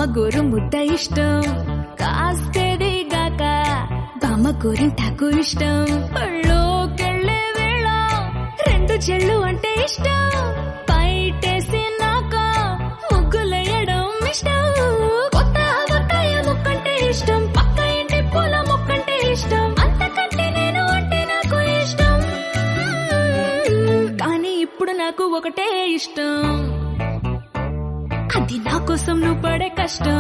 గోరు ముద్ద ఇష్టం కాస్తేది గాక బామ్మ గోరింటాకు ఇష్టం పళ్ళోకెళ్ళే వేళ రెండు చెళ్ళు అంటే ఇష్టం పైటేసి నాక ముగ్గులేయడం ఇష్టం కొత్త కొత్తయ ముక్కంటే ఇష్టం పక్క ఇంటి పూల మొక్కంటే ఇష్టం అంతకంటే నేను అంటే నాకు ఇష్టం కానీ ఇప్పుడు నాకు ఒకటే ఇష్టం అది నా కోసం నువ్వు పడే కష్టం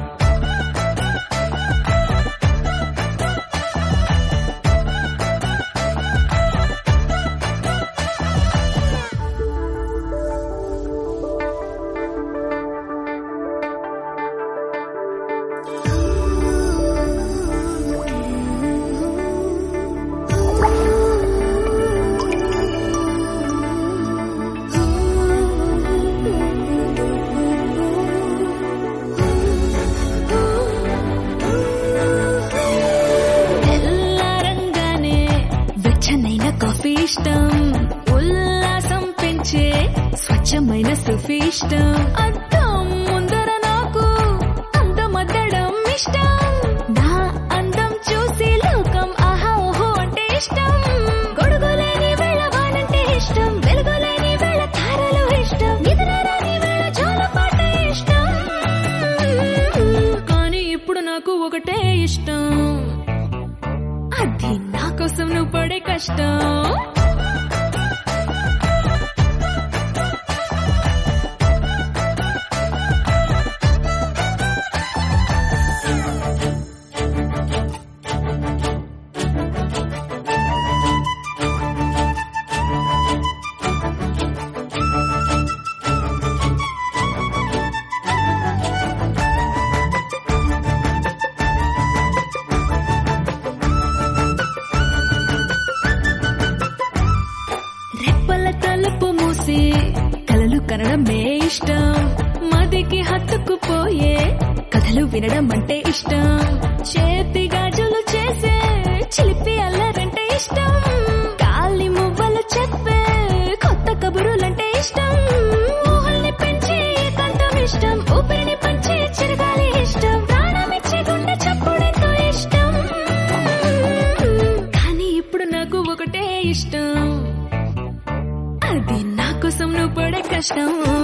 తెల్లారంగానే వెచ్చనైన కాఫీ ఇష్టం ఉల్లాసం పెంచే స్వచ్ఛమైన సుఫీ ఇష్టం అద్దం ముందర నాకు అందమద్దడం ఇష్టం నా అందం చూసి లోకం ఆహా ఓహో అంటే ఇష్టం గొడుగులేని వేళ వానంటే ఇష్టం వెలుగులేని వేళ తారలు ఇష్టం నిద్రరాని వేళ జోలపాట ఇష్టం కానీ ఇప్పుడు నాకు ఒకటే ఇష్టం అది నా కోసం నువ్వు పడే కష్టం రెప్పల తలుపు మూసి కలలు కనడమే ఇష్టం మదికి హత్తుకుపోయే కథలు వినడం అంటే ఇష్టం చేతి గాజులు చేసే చిలిపి అల్లరంటే ఇష్టం గాలి మువ్వలు చెప్పే కొత్త కబురులంటే ఇష్టం ఊహల్ని పెంచే ఏకాంతం ఇష్టం ఊపిరిని పంచే చిరగాలి ఇష్టం ప్రాణమిచ్చే గుండె చప్పుడెంతో ఇష్టం కానీ ఇప్పుడు నాకు ఒకటే ఇష్టం అది నా కోసం నువ్వు పడే కష్టం